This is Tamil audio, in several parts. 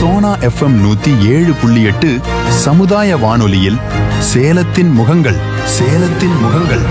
சோனா எஃப்எம் நூத்தி ஏழு புள்ளி எட்டு சமுதாய வானொலியில் சேலத்தின் முகங்கள் சேலத்தின் முகங்கள்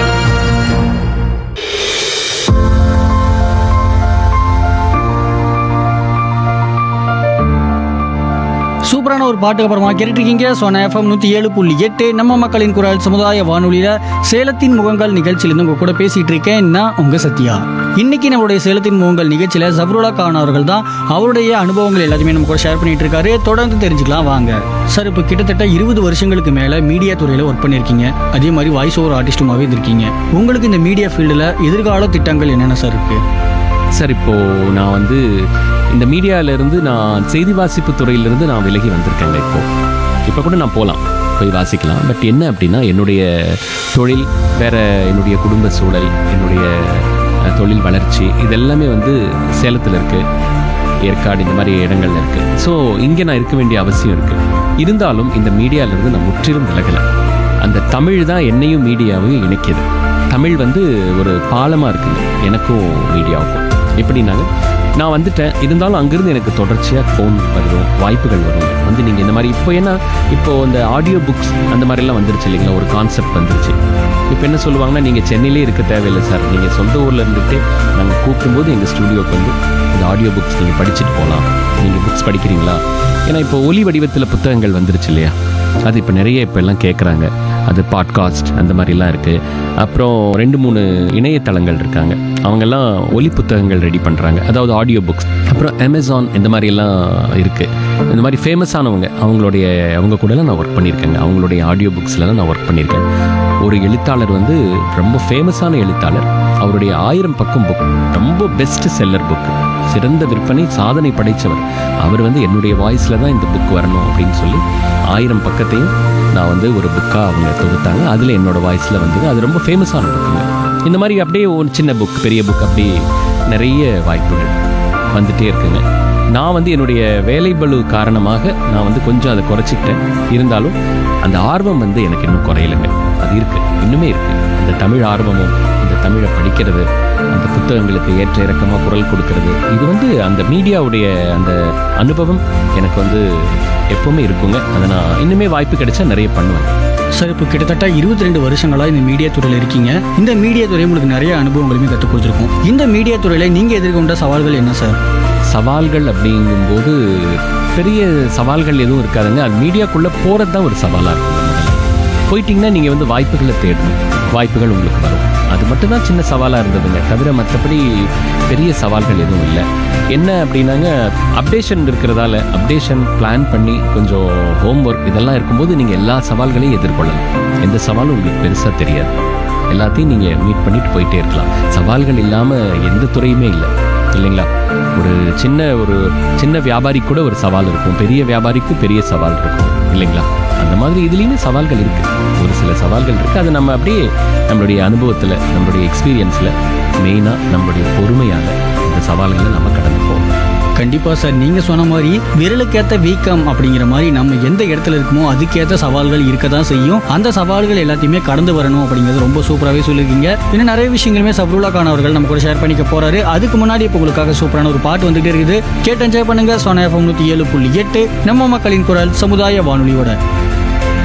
சூப்பரான ஒரு பாட்டுக்கு அப்புறமா கேட்டுருக்கீங்க சோனா எஃப்எம் நூற்றி ஏழு புள்ளி எட்டு நம்ம மக்களின் குரல் சமுதாய வானொலியில் சேலத்தின் முகங்கள் நிகழ்ச்சியிலேருந்து உங்க கூட பேசிட்டு இருக்கேன் நான் உங்க சத்யா இன்னைக்கு நம்மளுடைய சேலத்தின் முகங்கள் நிகழ்ச்சியில் ஜப்ருல்லா கான் அவர்கள் தான் அவருடைய அனுபவங்கள் எல்லாத்தையுமே நம்ம கூட ஷேர் பண்ணிட்டு இருக்காரு தொடர்ந்து தெரிஞ்சுக்கலாம் வாங்க சார் இப்போ கிட்டத்தட்ட இருபது வருஷங்களுக்கு மேலே மீடியா துறையில் ஒர்க் பண்ணியிருக்கீங்க அதே மாதிரி வாய்ஸ் ஓவர் ஆர்டிஸ்ட்டுமாவே இருந்திருக்கீங்க உங்களுக்கு இந்த மீடியா ஃபீல்டில் எதிர்கால திட்டங்கள் என்னென்ன சார் இருக்கு சார் இப்போ நான் வந்து இந்த மீடியால இருந்து நான் செய்தி வாசிப்பு துறையிலிருந்து நான் விலகி வந்திருக்கேங்க இப்போ இப்போ கூட நான் போகலாம் போய் வாசிக்கலாம் பட் என்ன அப்படின்னா என்னுடைய தொழில் வேற என்னுடைய குடும்ப சூழல் என்னுடைய அஹ், தொழில் வளர்ச்சி இதெல்லாமே வந்து சேலத்தில் இருக்குது ஏற்காடு இந்த மாதிரி இடங்கள்ல இருக்குது ஸோ இங்கே நான் இருக்க வேண்டிய அவசியம் இருக்குது இருந்தாலும் இந்த மீடியாவிலேருந்து நான் முற்றிலும் விலகலை அந்த தமிழ் தான் என்னையும் மீடியாவையும் இணைக்கிது தமிழ் வந்து ஒரு பாலமாக இருக்குங்க எனக்கும் மீடியாவுக்கும் எப்படின்னாங்க நான் வந்துட்டேன் இருந்தாலும் அங்கேருந்து எனக்கு தொடர்ச்சியாக ஃபோன் வரும் வாய்ப்புகள் வரும் வந்து நீங்கள் இந்த மாதிரி இப்போ என்ன இப்போ இந்த ஆடியோ புக்ஸ் அந்த மாதிரிலாம் வந்துருச்சு இல்லைங்களா ஒரு கான்செப்ட் வந்துருச்சு இப்போ என்ன சொல்லுவாங்கன்னா நீங்கள் சென்னையிலே இருக்க தேவையில்லை சார் நீங்கள் சொந்த ஊரில் இருந்துட்டு நாங்கள் கூப்பிடும்போது எங்கள் ஸ்டூடியோக்கு வந்து இந்த ஆடியோ புக்ஸ் நீங்கள் படிச்சுட்டு போகலாம் நீங்கள் புக்ஸ் படிக்கிறீங்களா ஏன்னா இப்போ ஒலி வடிவத்தில் புத்தகங்கள் வந்துருச்சு இல்லையா அது இப்போ நிறைய இப்போ எல்லாம் கேட்குறாங்க அது பாட்காஸ்ட் அந்த மாதிரிலாம் இருக்குது அப்புறம் ரெண்டு மூணு இணையதளங்கள் இருக்காங்க அவங்கெல்லாம் ஒலி புத்தகங்கள் ரெடி பண்ணுறாங்க அதாவது ஆடியோ புக்ஸ் அப்புறம் அமேசான் இந்த மாதிரியெல்லாம் இருக்குது இந்த மாதிரி ஃபேமஸானவங்க அவங்களுடைய அவங்க கூடலாம் நான் ஒர்க் பண்ணியிருக்கேங்க அவங்களுடைய ஆடியோ புக்ஸ்லாம் நான் ஒர்க் பண்ணியிருக்கேன் ஒரு எழுத்தாளர் வந்து ரொம்ப ஃபேமஸான எழுத்தாளர் அவருடைய ஆயிரம் பக்கம் புக் ரொம்ப பெஸ்ட் செல்லர் புக் சிறந்த விற்பனை சாதனை படைத்தவர் அவர் வந்து என்னுடைய வாய்ஸில் தான் இந்த புக் வரணும் அப்படின்னு சொல்லி ஆயிரம் பக்கத்தையும் நான் வந்து ஒரு புக்காக அவங்க தொகுத்தாங்க அதில் என்னோட வாய்ஸில் வந்தது அது ரொம்ப ஃபேமஸான புக்குங்க இந்த மாதிரி அப்படியே ஒரு சின்ன புக் பெரிய புக் அப்படியே நிறைய வாய்ப்புகள் வந்துட்டே இருக்குங்க நான் வந்து என்னுடைய வேலை பளு காரணமாக நான் வந்து கொஞ்சம் அதை குறைச்சிக்கிட்டேன் இருந்தாலும் அந்த ஆர்வம் வந்து எனக்கு இன்னும் குறையலைங்க அது இருக்கு இன்னுமே இருக்கு அந்த தமிழ் ஆர்வமும் இந்த தமிழை படிக்கிறது அந்த புத்தகங்களுக்கு ஏற்ற இறக்கமாக குரல் கொடுக்கறது இது வந்து அந்த மீடியாவுடைய அந்த அனுபவம் எனக்கு வந்து எப்பவுமே இருக்குங்க அதை நான் இன்னுமே வாய்ப்பு கிடைச்சா நிறைய பண்ணுவேன் சார் இப்போ கிட்டத்தட்ட இருபத்தி ரெண்டு வருஷங்களா இந்த மீடியா துறையில் இருக்கீங்க இந்த மீடியா துறை உங்களுக்கு நிறைய அனுபவங்களுமே கற்றுக் கொடுத்துருக்கும் இந்த மீடியா துறையில நீங்க எதிர்கொண்ட சவால்கள் என்ன சார் சவால்கள் அப்படிங்கும்போது பெரிய சவால்கள் எதுவும் இருக்காதுங்க அது மீடியாக்குள்ளே போகிறது தான் ஒரு சவாலாக இருக்கும் முதல்ல போயிட்டீங்கன்னா நீங்கள் வந்து வாய்ப்புகளை தேடணும் வாய்ப்புகள் உங்களுக்கு வரும் அது மட்டும்தான் சின்ன சவாலாக இருந்ததுங்க தவிர மற்றபடி பெரிய சவால்கள் எதுவும் இல்லை என்ன அப்படின்னாங்க அப்டேஷன் இருக்கிறதால அப்டேஷன் பிளான் பண்ணி கொஞ்சம் ஹோம்ஒர்க் இதெல்லாம் இருக்கும்போது நீங்கள் எல்லா சவால்களையும் எதிர்கொள்ளலாம் எந்த சவாலும் உங்களுக்கு பெருசாக தெரியாது எல்லாத்தையும் நீங்கள் மீட் பண்ணிட்டு போயிட்டே இருக்கலாம் சவால்கள் இல்லாமல் எந்த துறையுமே இல்லை இல்லைங்களா ஒரு சின்ன ஒரு சின்ன வியாபாரி கூட ஒரு சவால் இருக்கும் பெரிய வியாபாரிக்கு பெரிய சவால் இருக்கும் இல்லைங்களா அந்த மாதிரி இதுலேயுமே சவால்கள் இருக்கு ஒரு சில சவால்கள் இருக்கு அது நம்ம அப்படியே நம்மளுடைய அனுபவத்தில் நம்மளுடைய எக்ஸ்பீரியன்ஸில் மெயினாக நம்மளுடைய பொறுமையால் இந்த சவால்களை நம்ம கடந்து போகணும் கண்டிப்பா சார் நீங்க சொன்ன மாதிரி விரலுக்கேத்த வீக்கம் அப்படிங்கிற மாதிரி நம்ம எந்த இடத்துல இருக்குமோ அதுக்கேத்த சவால்கள் இருக்க தான் செய்யும் அந்த சவால்கள் எல்லாத்தையுமே கடந்து வரணும் அப்படிங்கிறது ரொம்ப சூப்பராகவே சொல்லியிருக்கீங்க இன்னும் நிறைய விஷயங்களுமே சப்ருல்லா கான் அவர்கள் நம்ம கூட ஷேர் பண்ணிக்க போறாரு அதுக்கு முன்னாடி இப்போ உங்களுக்காக சூப்பரான ஒரு பாட்டு வந்துகிட்டே இருக்குது கேட்டு என்ஜாய் பண்ணுங்க சோனா எஃப்எம் நூற்றி ஏழு புள்ளி எட்டு நம்ம மக்களின் குரல் சமுதாய வானொலியோட